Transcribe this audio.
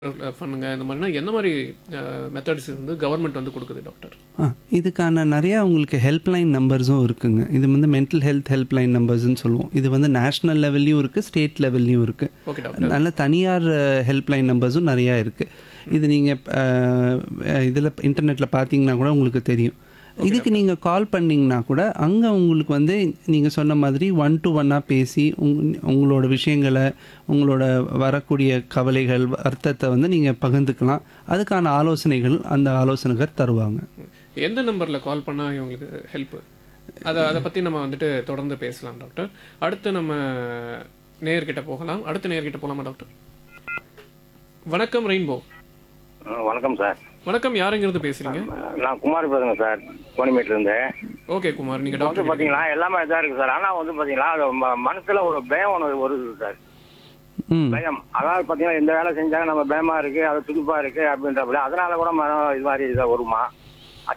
பண்ணுங்க இந்த மாதிரினா எந்த மாதிரி மெத்தட்ஸ் வந்து கவர்மெண்ட் வந்து கொடுக்குது டாக்டர் ஆ இதுக்கான நிறையா உங்களுக்கு ஹெல்ப்லைன் நம்பர்ஸும் இருக்குங்க இது வந்து மென்டல் ஹெல்த் ஹெல்ப்லைன் நம்பர்ஸ்னு சொல்லுவோம் இது வந்து நேஷ்னல் லெவல்லையும் இருக்குது ஸ்டேட் லெவல்லையும் இருக்குது ஓகே டாக்டர் நல்ல தனியார் ஹெல்ப்லைன் நம்பர்ஸும் நிறையா இருக்குது இது நீங்கள் இதில் இன்டர்நெட்டில் பார்த்தீங்கன்னா கூட உங்களுக்கு தெரியும் இதுக்கு நீங்கள் கால் பண்ணிங்கன்னா கூட அங்கே உங்களுக்கு வந்து நீங்கள் சொன்ன மாதிரி ஒன் டு ஒன்னாக பேசி உங் உங்களோட விஷயங்களை உங்களோட வரக்கூடிய கவலைகள் அர்த்தத்தை வந்து நீங்கள் பகிர்ந்துக்கலாம் அதுக்கான ஆலோசனைகள் அந்த ஆலோசனைகர் தருவாங்க எந்த நம்பரில் கால் பண்ணால் இவங்களுக்கு ஹெல்ப் அதை அதை பற்றி நம்ம வந்துட்டு தொடர்ந்து பேசலாம் டாக்டர் அடுத்து நம்ம நேயர்கிட்ட போகலாம் அடுத்த நேயர்கிட்ட போகலாமா டாக்டர் வணக்கம் ரெயின்போ ஆ, வணக்கம் சார் வணக்கம் யாருங்கிறது பேசுறீங்க நான் குமார் பேசுறேன் சார் கோணிமேட்ல இருந்து ஓகே குமார் நீங்க வந்து டாக்டர் பாத்தீங்களா எல்லாமே இதா இருக்கு சார் ஆனா வந்து பாத்தீங்களா அது ம- மனசுல ஒரு பயம் ஒன்று வருது சார் ம் பயம் அதாவது பாத்தீங்கன்னா எந்த வேலை செஞ்சாலும் நம்ம பயமா இருக்கு அது துடிப்பா இருக்கு அப்படின்றப்படி அதனால கூட மனம் இது மாதிரி இதா வருமா